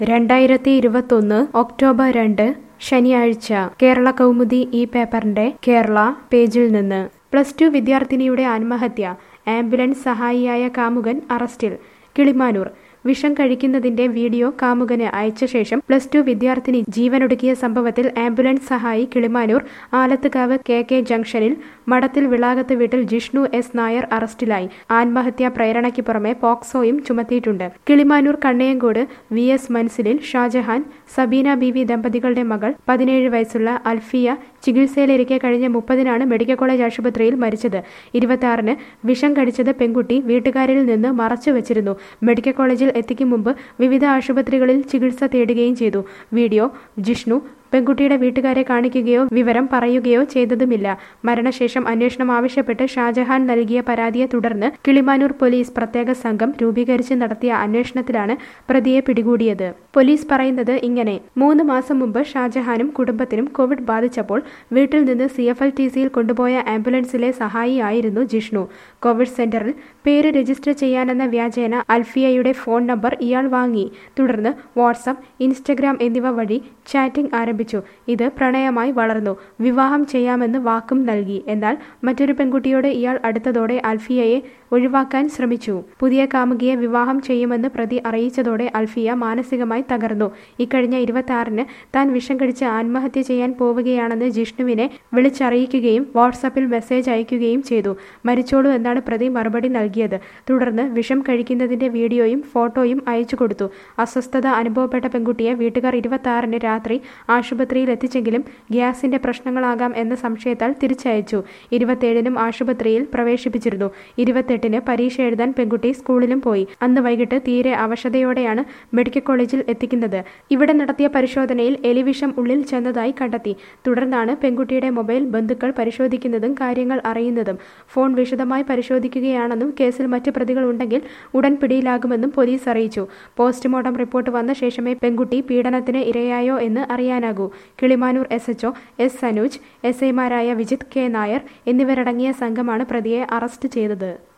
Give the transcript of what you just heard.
രണ്ടായിരത്തി ഇരുപത്തൊന്ന് ഒക്ടോബർ രണ്ട് ശനിയാഴ്ച കേരള കൗമുദി ഈ പേപ്പറിന്റെ കേരള പേജിൽ നിന്ന് പ്ലസ് ടു വിദ്യാർത്ഥിനിയുടെ ആത്മഹത്യ ആംബുലൻസ് സഹായിയായ കാമുകൻ അറസ്റ്റിൽ കിളിമാനൂർ വിഷം കഴിക്കുന്നതിന്റെ വീഡിയോ കാമുകന് അയച്ച ശേഷം പ്ലസ് ടു വിദ്യാർത്ഥിനി ജീവനൊടുക്കിയ സംഭവത്തിൽ ആംബുലൻസ് സഹായി കിളിമാനൂർ ആലത്തുകാവ് കെ കെ ജംഗ്ഷനിൽ മഠത്തിൽ വിളാകത്ത് വീട്ടിൽ ജിഷ്ണു എസ് നായർ അറസ്റ്റിലായി ആത്മഹത്യാ പ്രേരണയ്ക്ക് പുറമെ പോക്സോയും ചുമത്തിയിട്ടുണ്ട് കിളിമാനൂർ കണ്ണയങ്കോട് വി എസ് മൻസിലിൽ ഷാജഹാൻ സബീന ബീവി ദമ്പതികളുടെ മകൾ പതിനേഴ് വയസ്സുള്ള അൽഫിയ ചികിത്സയിലിരിക്കെ കഴിഞ്ഞ മുപ്പതിനാണ് മെഡിക്കൽ കോളേജ് ആശുപത്രിയിൽ മരിച്ചത് ഇരുപത്തിയാറിന് വിഷം കടിച്ചത് പെൺകുട്ടി വീട്ടുകാരിൽ നിന്ന് മറച്ചു വെച്ചിരുന്നു മെഡിക്കൽ കോളേജിൽ എത്തിക്കും മുമ്പ് വിവിധ ആശുപത്രികളിൽ ചികിത്സ തേടുകയും ചെയ്തു വീഡിയോ ജിഷ്ണു പെൺകുട്ടിയുടെ വീട്ടുകാരെ കാണിക്കുകയോ വിവരം പറയുകയോ ചെയ്തതുമില്ല മരണശേഷം അന്വേഷണം ആവശ്യപ്പെട്ട് ഷാജഹാൻ നൽകിയ പരാതിയെ തുടർന്ന് കിളിമാനൂർ പോലീസ് പ്രത്യേക സംഘം രൂപീകരിച്ച് നടത്തിയ അന്വേഷണത്തിലാണ് പ്രതിയെ പിടികൂടിയത് പോലീസ് പറയുന്നത് ഇങ്ങനെ മൂന്ന് മാസം മുമ്പ് ഷാജഹാനും കുടുംബത്തിനും കോവിഡ് ബാധിച്ചപ്പോൾ വീട്ടിൽ നിന്ന് സി എഫ് എൽ ടി സിയിൽ കൊണ്ടുപോയ ആംബുലൻസിലെ സഹായിയായിരുന്നു ജിഷ്ണു കോവിഡ് സെന്ററിൽ പേര് രജിസ്റ്റർ ചെയ്യാനെന്ന വ്യാജേന അൽഫിയയുടെ ഫോൺ നമ്പർ ഇയാൾ വാങ്ങി തുടർന്ന് വാട്സപ്പ് ഇൻസ്റ്റഗ്രാം എന്നിവ വഴി ചാറ്റിംഗ് ആരംഭിച്ചു ഇത് പ്രണയമായി വളർന്നു വിവാഹം ചെയ്യാമെന്ന് വാക്കും നൽകി എന്നാൽ മറ്റൊരു പെൺകുട്ടിയോട് ഇയാൾ അടുത്തതോടെ അൽഫിയയെ ഒഴിവാക്കാൻ ശ്രമിച്ചു പുതിയ കാമുകിയെ വിവാഹം ചെയ്യുമെന്ന് പ്രതി അറിയിച്ചതോടെ അൽഫിയ മാനസികമായി തകർന്നു ഇക്കഴിഞ്ഞ ഇരുപത്തി ആറിന് താൻ വിഷം കഴിച്ച് ആത്മഹത്യ ചെയ്യാൻ പോവുകയാണെന്ന് ജിഷ്ണുവിനെ വിളിച്ചറിയിക്കുകയും വാട്സാപ്പിൽ മെസ്സേജ് അയക്കുകയും ചെയ്തു മരിച്ചോളൂ എന്നാണ് പ്രതി മറുപടി നൽകിയത് തുടർന്ന് വിഷം കഴിക്കുന്നതിന്റെ വീഡിയോയും ഫോട്ടോയും അയച്ചു കൊടുത്തു അസ്വസ്ഥത അനുഭവപ്പെട്ട പെൺകുട്ടിയെ വീട്ടുകാർ ഇരുപത്തി ആറിന് രാത്രി ആശുപത്രിയിൽ എത്തിച്ചെങ്കിലും ഗ്യാസിന്റെ പ്രശ്നങ്ങളാകാം എന്ന സംശയത്താൽ തിരിച്ചയച്ചു ഇരുപത്തിയേഴിനും ആശുപത്രിയിൽ പ്രവേശിപ്പിച്ചിരുന്നു ഇരുപത്തെട്ടിന് പരീക്ഷ എഴുതാൻ പെൺകുട്ടി സ്കൂളിലും പോയി അന്ന് വൈകിട്ട് തീരെ അവശതയോടെയാണ് മെഡിക്കൽ കോളേജിൽ എത്തിക്കുന്നത് ഇവിടെ നടത്തിയ പരിശോധനയിൽ എലിവിഷം ഉള്ളിൽ ചെന്നതായി കണ്ടെത്തി തുടർന്നാണ് പെൺകുട്ടിയുടെ മൊബൈൽ ബന്ധുക്കൾ പരിശോധിക്കുന്നതും കാര്യങ്ങൾ അറിയുന്നതും ഫോൺ വിശദമായി പരിശോധിക്കുകയാണെന്നും കേസിൽ മറ്റ് പ്രതികൾ ഉണ്ടെങ്കിൽ ഉടൻ പിടിയിലാകുമെന്നും പോലീസ് അറിയിച്ചു പോസ്റ്റ്മോർട്ടം റിപ്പോർട്ട് വന്ന ശേഷമേ പെൺകുട്ടി പീഡനത്തിന് ഇരയായോ എന്ന് അറിയാനാകൂ Kilimanoor S H O S Sanooj S ഐമാരായ വിജിത് കെ നായർ എന്നിവരടങ്ങിയ സംഘമാണ് പ്രതിയെ അറസ്റ്റ് ചെയ്തത്